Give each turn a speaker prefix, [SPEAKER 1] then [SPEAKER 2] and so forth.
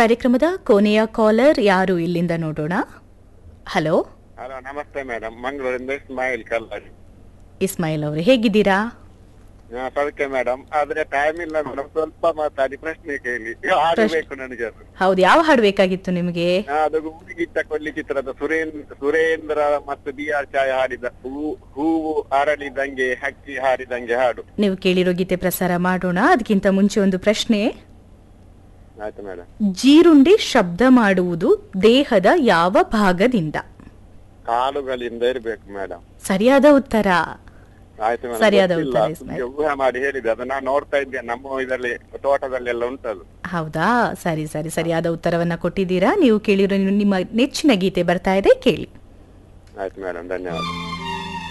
[SPEAKER 1] ಕಾರ್ಯಕ್ರಮದ ಕೊನೆಯ ಕಾಲರ್ ಯಾರು ಇಲ್ಲಿಂದ ನೋಡೋಣ ಹಲೋ
[SPEAKER 2] ಹಲೋ ನಮಸ್ತೆ ಮೇಡಮ್ ಮಂಗಳೂರಿಂದ ಇಸ್ಮಾಯಿಲ್ ಕಲ್ಲಾಡಿ
[SPEAKER 1] ಇಸ್ಮಾಯಿಲ್ ಅವರು ಹೇಗಿದ್ದೀರಾ
[SPEAKER 2] ಹಾ, ಸೌಖ್ಯ ಮೇಡಮ್ ಆದ್ರೆ ಟೈಮ್ ಇಲ್ಲ ಮೇಡಮ್ ಸ್ವಲ್ಪ ಮಾತಾಡಿ ಪ್ರಶ್ನೆ ಕೇಳಿ ಆಡಬೇಕು ನನಗೆ ಅದು
[SPEAKER 1] ಹೌದು ಯಾವ ಹಾಡು ಬೇಕಾಗಿತ್ತು ನಿಮಗೆ
[SPEAKER 2] ಹಾ, ಅದು ಹುಡುಗಿಟ್ಟ ಕೊಲ್ಲಿ ಚಿತ್ರದ ಸುರೇಂದ್ರ ಸುರೇಂದ್ರ ಮತ್ತು ಬಿ ಆರ್ ಛಾಯಾ ಹಾಡಿದ ಹೂ ಹೂವು ಅರಳಿದಂಗೆ ಹಕ್ಕಿ ಹಾರಿದಂಗೆ ಹಾಡು
[SPEAKER 1] ನೀವು ಕೇಳಿರೋ ಗೀತೆ ಪ್ರಸಾರ ಮಾಡೋಣ ಅದಕ್ಕಿಂತ ಮುಂಚೆ ಒಂದು ಪ್ರಶ್ನೆ
[SPEAKER 2] ಆಯ್ತು ಮೇಡಮ್
[SPEAKER 1] ಜೀರುಂಡೆ ಶಬ್ದ ಮಾಡುವುದು ದೇಹದ ಯಾವ ಭಾಗದಿಂದ
[SPEAKER 2] ಕಾಲುಗಳಿಂದ ಇರ್ಬೇಕು ಮೇಡಮ್
[SPEAKER 1] ಸರಿಯಾದ ಉತ್ತರ
[SPEAKER 2] ಆಯ್ತು ಮೇಡಮ್
[SPEAKER 1] ಸರಿಯಾದ
[SPEAKER 2] ಗೊತ್ತಿಲ್ಲ.
[SPEAKER 1] ಉತ್ತರ ಇಸ್ಮಾಯಿಲ್.
[SPEAKER 2] ಸುಮ್ನೆ ಊಹೆ ಮಾಡಿ ಹೇಳಿದೆ ಅದು ನಾನು ನೋಡ್ತಾ ಇದ್ದೆ ನಮ್ಮ ಇದರಲ್ಲಿ ತೋಟದಲ್ಲೆಲ್ಲ ಉಂಟದು
[SPEAKER 1] ಹೌದಾ ಸರಿ ಸರಿ ಸರಿಯಾದ ಉತ್ತರವನ್ನ ಕೊಟ್ಟಿದ್ದೀರಾ ನೀವು ಕೇಳಿರೋ ನಿಮ್ಮ ನೆಚ್ಚಿನ ಗೀತೆ ಬರ್ತಾ ಇದೆ ಕೇಳಿ
[SPEAKER 2] ಆಯ್ತು ಮೇಡಮ್ ಧನ್ಯವಾದ